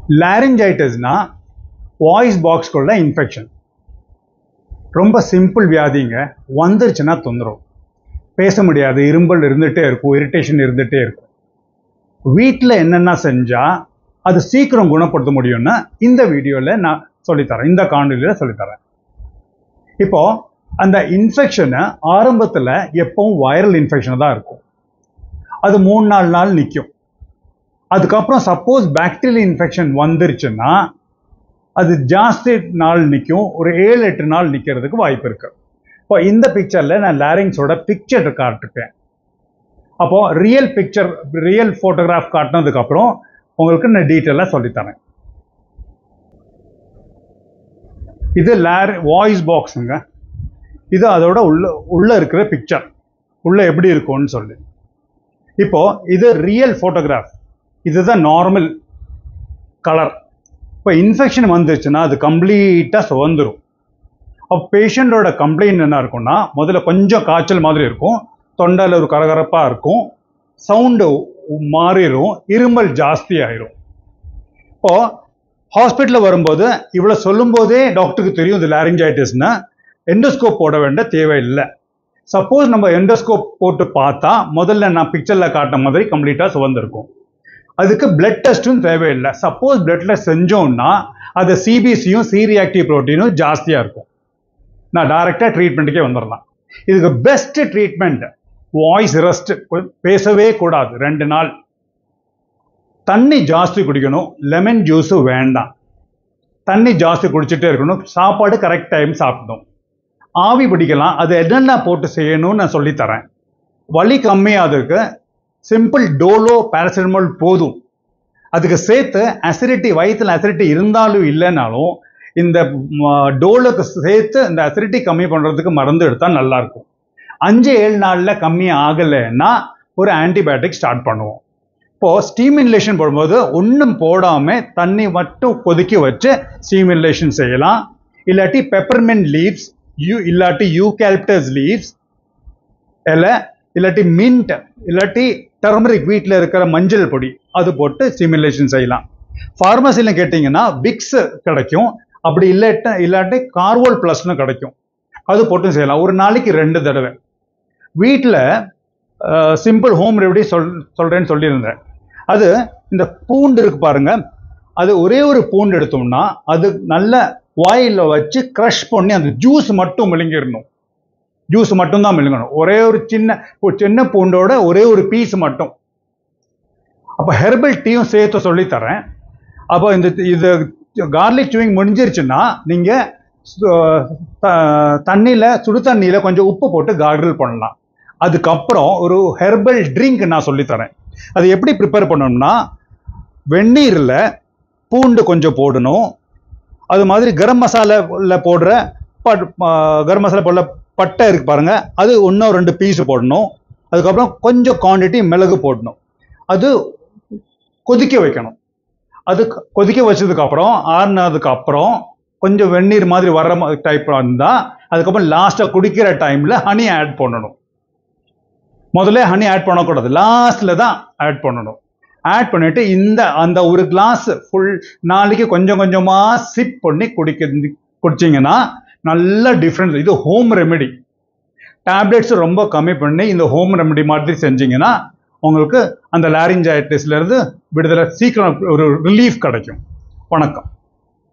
லாரிஞ்சைட்டிஸ்னா voice பாக்ஸ்குள்ள infection ரொம்ப simple வியாதிங்க வந்துருச்சுன்னா தொந்தரவு பேச முடியாது இரும்பல் இருந்துகிட்டே இருக்கும் இரிட்டேஷன் இருந்துகிட்டே இருக்கும் வீட்டில் என்னென்ன செஞ்சால் அது சீக்கிரம் குணப்படுத்த முடியும்னா இந்த வீடியோவில் நான் சொல்லித்தரேன் இந்த காணொலியில் சொல்லித்தரேன் இப்போ அந்த இன்ஃபெக்ஷனை ஆரம்பத்தில் எப்பவும் வைரல் இன்ஃபெக்ஷன் தான் இருக்கும் அது மூணு நாலு நாள் நிற்கும் அதுக்கப்புறம் சப்போஸ் பாக்டீரியல் இன்ஃபெக்ஷன் வந்துருச்சுன்னா அது ஜாஸ்தி நாள் நிற்கும் ஒரு ஏழு எட்டு நாள் நிற்கிறதுக்கு வாய்ப்பு இருக்கு இப்போ இந்த பிக்சரில் நான் லாரிங்ஸோட பிக்சர் காட்டிருக்கேன் அப்போ ரியல் பிக்சர் ரியல் ஃபோட்டோகிராஃப் காட்டினதுக்கப்புறம் உங்களுக்கு நான் டீட்டெயிலாக சொல்லித்தரேன் இது லேர் வாய்ஸ் பாக்ஸுங்க இது அதோட உள்ள உள்ள இருக்கிற பிக்சர் உள்ள எப்படி இருக்கும்னு சொல்லி இப்போ இது ரியல் ஃபோட்டோகிராஃப் இதுதான் நார்மல் கலர் இப்போ இன்ஃபெக்ஷன் வந்துருச்சுன்னா அது கம்ப்ளீட்டாக சுதந்துரும் அப்போ பேஷண்ட்டோட கம்ப்ளைண்ட் என்ன இருக்கும்னா முதல்ல கொஞ்சம் காய்ச்சல் மாதிரி இருக்கும் தொண்டையில் ஒரு கரகரப்பாக இருக்கும் சவுண்டு மாறிடும் இருமல் ஜாஸ்தி ஆயிரும் இப்போ ஹாஸ்பிட்டலில் வரும்போது இவ்வளோ சொல்லும்போதே டாக்டருக்கு தெரியும் இது லாரிஞ்சைட்டிஸ்னா எண்டோஸ்கோப் போட வேண்டிய தேவையில்லை சப்போஸ் நம்ம எண்டோஸ்கோப் போட்டு பார்த்தா முதல்ல நான் பிக்சரில் காட்டின மாதிரி கம்ப்ளீட்டாக சுவந்திருக்கும் அதுக்கு பிளட் டெஸ்ட்டும் தேவையில்லை சப்போஸ் பிளட்ல செஞ்சோம்னா அது சிபிசியும் சி ரியாக்டிவ் ப்ரோட்டீனும் ஜாஸ்தியாக இருக்கும் நான் டைரெக்டாக ட்ரீட்மெண்ட்டுக்கே வந்துடலாம் இதுக்கு பெஸ்ட் ட்ரீட்மெண்ட் வாய்ஸ் ரெஸ்ட் பேசவே கூடாது ரெண்டு நாள் தண்ணி ஜாஸ்தி குடிக்கணும் லெமன் ஜூஸு வேண்டாம் தண்ணி ஜாஸ்தி குடிச்சிட்டே இருக்கணும் சாப்பாடு கரெக்ட் டைம் சாப்பிடணும் ஆவி பிடிக்கலாம் அது என்னென்ன போட்டு செய்யணும்னு நான் சொல்லித்தரேன் வலி கம்மியாகிறதுக்கு சிம்பிள் டோலோ பேராசிட்டமால் போதும் அதுக்கு சேர்த்து அசிடிட்டி வயிற்றில் அசிடிட்டி இருந்தாலும் இல்லைனாலும் இந்த டோலுக்கு சேர்த்து இந்த அசிடிட்டி கம்மி பண்ணுறதுக்கு மருந்து எடுத்தால் நல்லாயிருக்கும் அஞ்சு ஏழு நாளில் கம்மி ஆகலைன்னா ஒரு ஆன்டிபயோட்டிக் ஸ்டார்ட் பண்ணுவோம் இப்போது ஸ்டீம் இன்லேஷன் போடும்போது ஒன்றும் போடாமல் தண்ணி மட்டும் கொதிக்க வச்சு ஸ்டீம் இன்லேஷன் செய்யலாம் இல்லாட்டி பெப்பர்மெண்ட் லீவ்ஸ் யூ இல்லாட்டி யூகேல்ப்டஸ் லீவ்ஸ் இல்லை இல்லாட்டி மின்ட் இல்லாட்டி டர்மரிக் வீட்டில் இருக்கிற மஞ்சள் பொடி அது போட்டு ஸ்டிமுலேஷன் செய்யலாம் ஃபார்மசியில் கேட்டிங்கன்னா விக்ஸ் கிடைக்கும் அப்படி இல்லாட்ட இல்லாட்டி கார்வோல் ப்ளஸ்னு கிடைக்கும் அது போட்டும் செய்யலாம் ஒரு நாளைக்கு ரெண்டு தடவை வீட்டில் சிம்பிள் ஹோம் ரெமடி சொல் சொல்கிறேன்னு சொல்லியிருந்தேன் அது இந்த பூண்டு இருக்கு பாருங்க அது ஒரே ஒரு பூண்டு எடுத்தோம்னா அது நல்ல வாயில் வச்சு க்ரஷ் பண்ணி அந்த ஜூஸ் மட்டும் விழுங்கிடணும் ஜூஸ் மட்டும்தான் மெழுங்கணும் ஒரே ஒரு சின்ன ஒரு சின்ன பூண்டோட ஒரே ஒரு பீஸ் மட்டும் அப்போ ஹெர்பல் டீயும் சேர்த்து சொல்லித்தரேன் அப்போ இந்த இது கார்லிக் சூவிங் முடிஞ்சிருச்சுன்னா நீங்கள் தண்ணியில் சுடு தண்ணியில் கொஞ்சம் உப்பு போட்டு கார்கிள் பண்ணலாம் அதுக்கப்புறம் ஒரு ஹெர்பல் ட்ரிங்க் நான் சொல்லித்தரேன் அது எப்படி ப்ரிப்பேர் பண்ணணும்னா வெந்நீரில் பூண்டு கொஞ்சம் போடணும் அது மாதிரி கரம் மசாலாவில் போடுற பட் கரம் மசாலா போடல பட்டை இருக்கு பாருங்க அது இன்னும் ரெண்டு பீஸ் போடணும் அதுக்கப்புறம் கொஞ்சம் குவான்டிட்டி மிளகு போடணும் அது கொதிக்க வைக்கணும் அது கொதிக்க வச்சதுக்கு அப்புறம் ஆறுனதுக்கு அப்புறம் கொஞ்சம் வெந்நீர் மாதிரி வர்ற டைப் இருந்தால் அதுக்கப்புறம் லாஸ்ட்டாக குடிக்கிற டைமில் ஹனி ஆட் பண்ணணும் முதல்ல ஹனி ஆட் பண்ணக்கூடாது லாஸ்ட்டில் தான் ஆட் பண்ணணும் ஆட் பண்ணிட்டு இந்த அந்த ஒரு கிளாஸ் ஃபுல் நாளைக்கு கொஞ்சம் கொஞ்சமாக சிப் பண்ணி குடிக்க குடிச்சிங்கன்னா நல்ல டிஃப்ரென்ஸ் இது ஹோம் ரெமெடி டேப்லெட்ஸ் ரொம்ப கம்மி பண்ணி இந்த ஹோம் ரெமெடி மாதிரி செஞ்சீங்கன்னா உங்களுக்கு அந்த லாரிஞ்சாய்டிஸ்லேருந்து விடுதலை சீக்கிரம் ஒரு ரிலீஃப் கிடைக்கும் வணக்கம்